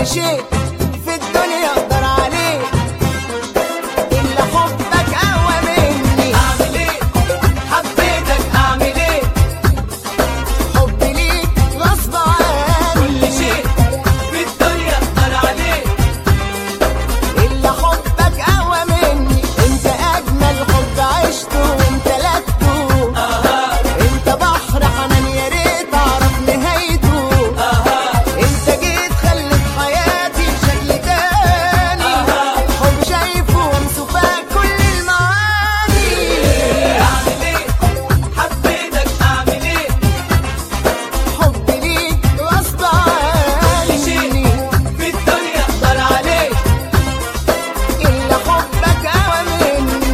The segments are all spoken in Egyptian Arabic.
كل شيء في الدنيا اقدر عليه الا حبك اقوى مني اعمل ايه حبيتك اعمل ايه حبي ليك غصب عني كل شيء في الدنيا اقدر عليه الا حبك اقوى مني انت اجمل حب عشته وامتلكته انت بحر حنان يا ريت اعرف نهايته انت جيت خلت حياتي شكل تاني حب شايفه ومسوفاك كل المعاني اعمل ايه حبيتك اعمل ايه حبي ليك غصب كل شيء عني في الدنيا اقدر عليه الا حبك اقوى مني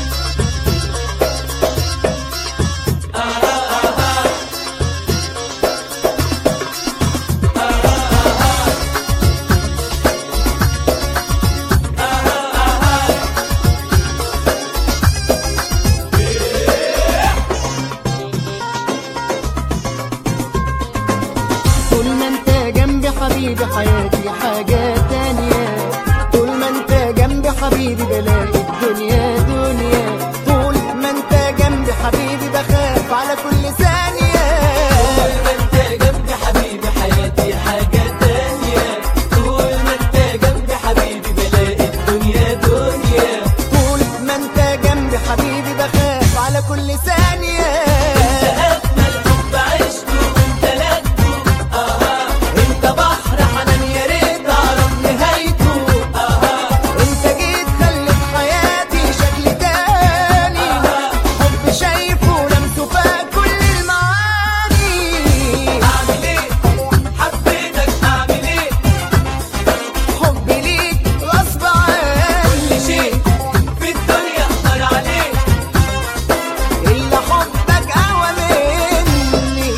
طول ما انت جنبي حبيبي حياتي حاجة تانية طول ما انت جنبي حبيبي بلاقي الدنيا دنيا طول ما انت جنبي حبيبي بخاف على كل ثانية طول ما انت جنبي حبيبي حياتي حاجة تانية طول ما انت جنبي حبيبي بلاقي الدنيا دنيا طول ما انت جنبي حبيبي بخاف على كل ثانية أجمل حب عشته وامتلكته آها انت بحر حنان يا ريت اعرف نهايته انت جيت خلت حياتي شكل تاني حب شايفه لمسه فاق كل المعاني أعمل إيه حبيتك أعمل إيه حبي ليك غصب كل شيء عني في الدنيا أقدر عليه الا حبك اقوى مني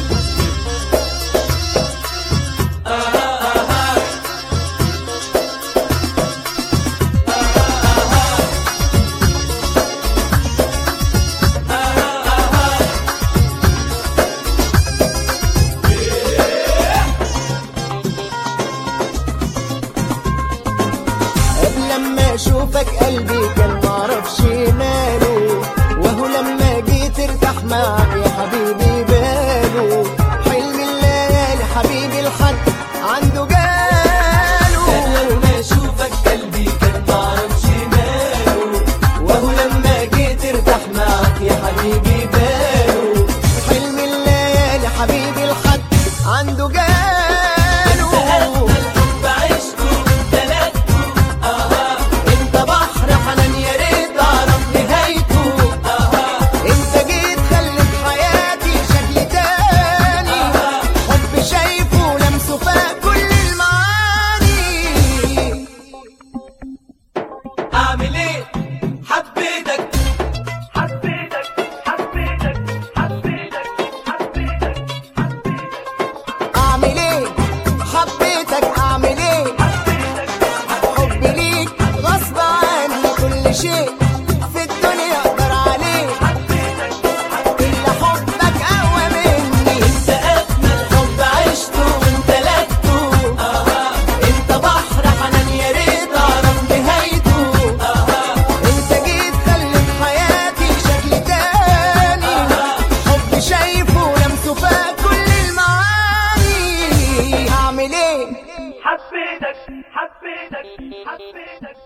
قبل لما اشوفك قلبي كان معرفش ماله وهو لما جيت ارتاح معك يا حبيبي باله حلم الليالي حبيبي الحد عنده جاله لما أشوفك قلبي كان معرفش ماله وهو لما جيت ارتاح معك يا حبيبي باله حلم الليالي حبيبي الحد عنده جاله أجمل حب عشته وامتلكته آها انت بحر حنان يا ريت اعرف نهايته انت جيت خلت حياتي شكل تاني حب شايفه لمسه فاق كل المعاني أعمل إيه حبيتك حبيتك حبيتك حبيتك حبيتك اعمل ايه حبيتك اعمل ايه حبي ليك غصب عني كل شيء في الدنيا اقدر عليه الا حبك اقوى مني انت اجمل حب عشته وامتلكته انت بحر حنان يا ريت اعرف نهايته انت جيت خلت حياتي شكل تاني حب شايفه لمسه فاق كل المعاني اعمل ايه حبيتك حبيتك حبيتك